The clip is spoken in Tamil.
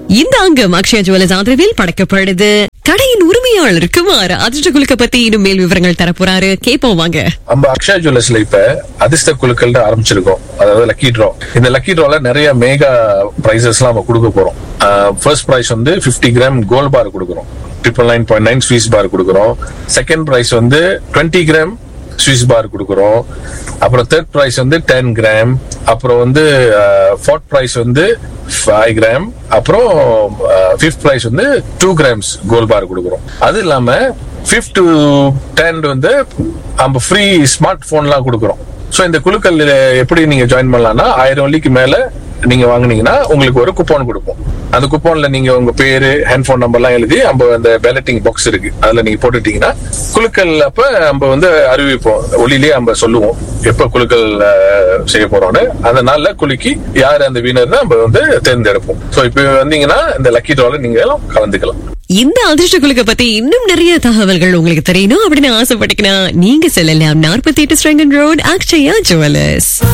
இந்த அங்கம் அக்ஷயா ஜுவல்லர்ஸ் ஆதரவில் படைக்கப்படுது கடையின் உரிமையாளர் குமார் அதிர்ஷ்ட குலுக்க பத்தி இன்னும் மேல் விவரங்கள் தரப்போறாரு கேப்போம் வாங்க நம்ம அக்ஷயா ஜுவல்லர்ஸ்ல இப்ப அதிர்ஷ்ட குழுக்கள் ஆரம்பிச்சிருக்கோம் அதாவது லக்கி ட்ரா இந்த லக்கி ட்ரால நிறைய மேகா பிரைசஸ் எல்லாம் நம்ம கொடுக்க போறோம் ஃபர்ஸ்ட் பிரைஸ் வந்து 50 கிராம் கோல்ட் பார் கொடுக்குறோம் triple nine point nine Swiss bar கொடுக்குறோம் செகண்ட் பிரைஸ் வந்து 20 கிராம் ஸ்விஸ் பார் கொடுக்குறோம் அப்புறம் தேர்ட் பிரைஸ் வந்து டென் கிராம் அப்புறம் வந்து ஃபோர்த் பிரைஸ் வந்து ஃபைவ் கிராம் அப்புறம் ஃபிஃப்த் பிரைஸ் வந்து டூ கிராம்ஸ் கோல்ட் பார் கொடுக்குறோம் அது இல்லாம ஃபிஃப்த் டு டென் வந்து நம்ம ஃப்ரீ ஸ்மார்ட் போன்லாம் கொடுக்குறோம் ஸோ இந்த குழுக்கள் எப்படி நீங்க ஜாயின் பண்ணலாம்னா ஆயிரம் வள்ளிக்கு மேல நீங்க வாங்குனீங்கன்னா உங்களுக்கு ஒரு குப்போன் கொடுப்போம் அந்த குப்போன்ல நீங்க உங்க பேரு ஹேண்ட்போன் நம்பர்லாம் எழுதி நம்ம அந்த பேலட்டிங் பாக்ஸ் இருக்கு அதுல நீங்க போட்டுட்டீங்கன்னா குழுக்கள் அப்ப நம்ம வந்து அறிவிப்போம் ஒளியிலேயே நம்ம சொல்லுவோம் எப்ப குழுக்கள் அஹ், செய்ய போறோம்னு அந்த நாள்ல குலுக்கி யார் அந்த வீணர் நம்ம வந்து தேர்ந்தெடுப்போம் சோ இப்ப வந்தீங்கன்னா இந்த லக்கி ட்ரால நீங்க கலந்துக்கலாம் இந்த அதிர்ஷ்ட குலுக்க பத்தி இன்னும் நிறைய தகவல்கள் உங்களுக்கு தெரியணும் அப்படின்னு ஆசைப்பட்டீங்கன்னா நீங்க செல்லலாம் நாற்பத்தி எட்டு ஸ்ட்ரெங்கன் ரோட் அக்ஷயா ஜுவல்லர்ஸ்